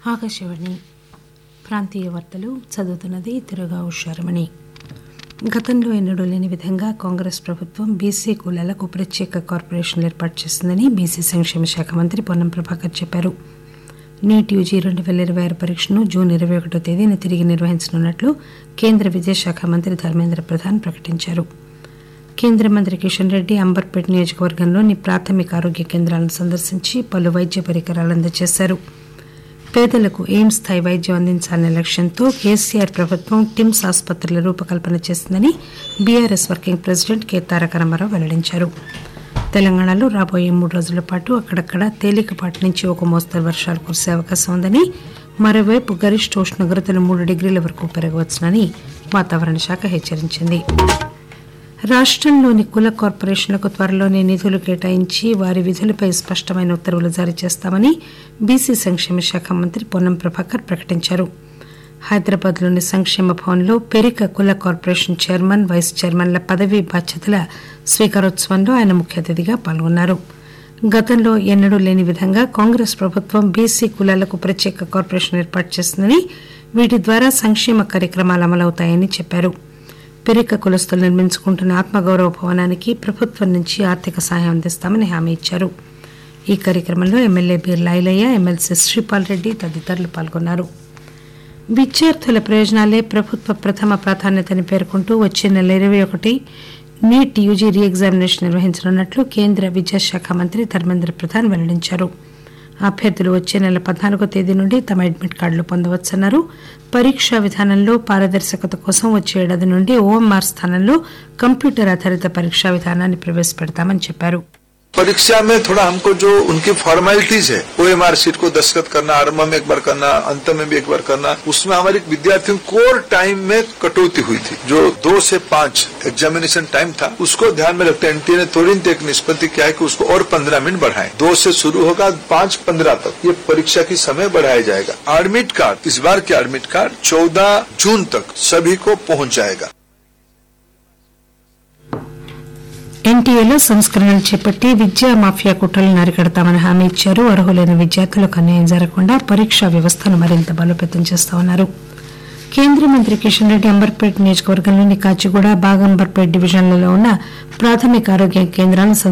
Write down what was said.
ఆకాశవాణి ప్రాంతీయ వార్తలు చదువుతున్నది తిరుగా ఉషారమణి గతంలో ఎన్నడూ లేని విధంగా కాంగ్రెస్ ప్రభుత్వం బీసీ కులాలకు ప్రత్యేక కార్పొరేషన్లు ఏర్పాటు చేసిందని బీసీ సంక్షేమ శాఖ మంత్రి పొన్నం ప్రభాకర్ చెప్పారు నీట్ యూజీ రెండు పేల ఇరవై ఆరు పరీక్షను జూన్ ఇరవై ఒకటో తేదీన తిరిగి నిర్వహించనున్నట్లు కేంద్ర విద్యాశాఖ మంత్రి ధర్మేంద్ర ప్రధాన్ ప్రకటించారు కేంద్ర మంత్రి కిషన్ రెడ్డి అంబర్పేట్ నియోజకవర్గంలోని ప్రాథమిక ఆరోగ్య కేంద్రాలను సందర్శించి పలు వైద్య పరికరాలు అందజేశారు పేదలకు ఎయిమ్స్ స్థాయి వైద్యం అందించాలనే లక్ష్యంతో కేసీఆర్ ప్రభుత్వం టిమ్స్ ఆసుపత్రుల రూపకల్పన చేసిందని బీఆర్ఎస్ వర్కింగ్ ప్రెసిడెంట్ కె తారక రామారావు వెల్లడించారు తెలంగాణలో రాబోయే మూడు రోజుల పాటు అక్కడక్కడ తేలికపాటి నుంచి ఒక మోస్తరు వర్షాలు కురిసే అవకాశం ఉందని మరోవైపు గరిష్ట ఉష్ణోగ్రతలు మూడు డిగ్రీల వరకు పెరగవచ్చునని వాతావరణ శాఖ హెచ్చరించింది రాష్టంలోని కుల కార్పొరేషన్లకు త్వరలోనే నిధులు కేటాయించి వారి విధులపై స్పష్టమైన ఉత్తర్వులు జారీ చేస్తామని బీసీ సంక్షేమ శాఖ మంత్రి పొన్నం ప్రభాకర్ ప్రకటించారు హైదరాబాద్లోని సంక్షేమ భవన్లో పెరిక కుల కార్పొరేషన్ చైర్మన్ వైస్ చైర్మన్ల పదవీ బాధ్యతల స్వీకారోత్సవంలో ఆయన ముఖ్య అతిథిగా పాల్గొన్నారు గతంలో ఎన్నడూ లేని విధంగా కాంగ్రెస్ ప్రభుత్వం బీసీ కులాలకు ప్రత్యేక కార్పొరేషన్ ఏర్పాటు చేసిందని వీటి ద్వారా సంక్షేమ కార్యక్రమాలు అమలవుతాయని చెప్పారు పెరిక కులస్తులు నిర్మించుకుంటున్న ఆత్మగౌరవ భవనానికి ప్రభుత్వం నుంచి ఆర్థిక సాయం అందిస్తామని హామీ ఇచ్చారు ఈ కార్యక్రమంలో ఎమ్మెల్యే బీర్లా ఐలయ్య ఎమ్మెల్సీ శ్రీపాల్ రెడ్డి తదితరులు పాల్గొన్నారు విద్యార్థుల ప్రయోజనాలే ప్రభుత్వ ప్రథమ ప్రాధాన్యతని పేర్కొంటూ వచ్చే నెల ఇరవై ఒకటి నీట్ యూజీ రీ ఎగ్జామినేషన్ నిర్వహించనున్నట్లు కేంద్ర విద్యాశాఖ మంత్రి ధర్మేంద్ర ప్రధాన్ వెల్లడించారు అభ్యర్థులు వచ్చే నెల పద్నాలుగో తేదీ నుండి తమ అడ్మిట్ కార్డులు పొందవచ్చన్నారు పరీక్షా విధానంలో పారదర్శకత కోసం వచ్చే ఏడాది నుండి ఓఎంఆర్ స్థానంలో కంప్యూటర్ ఆధారిత పరీక్షా విధానాన్ని ప్రవేశపెడతామని చెప్పారు परीक्षा में थोड़ा हमको जो उनकी फॉर्मेलिटीज है ओ एम आर सीट को दस्तखत करना आरंभ में एक बार करना अंत में भी एक बार करना उसमें हमारे विद्यार्थियों कोर टाइम में कटौती हुई थी जो दो से पांच एग्जामिनेशन टाइम था उसको ध्यान में रखते एनटीए ने तुरंत एक निष्पत्ति किया है कि उसको और पंद्रह मिनट बढ़ाएं दो से शुरू होगा पांच पंद्रह तक ये परीक्षा की समय बढ़ाया जाएगा एडमिट कार्ड इस बार के एडमिट कार्ड चौदह जून तक सभी को पहुंच जाएगा ఎన్టీఏలో సంస్కరణలు చేపట్టి విద్యా మాఫియా కుట్రలను అరికడతామని హామీ ఇచ్చారు అర్హులైన విద్యార్థులకు అన్యాయం జరగకుండా పరీక్షా వ్యవస్థను మరింత బలోపేతం చేస్తామన్నారు కేంద్ర మంత్రి కిషన్ రెడ్డి అంబర్పేట్ నియోజకవర్గంలోని కాచిగూడ బాగంబర్పేట్ డివిజన్లలో ఉన్న ప్రాథమిక ఆరోగ్య కేంద్రాలను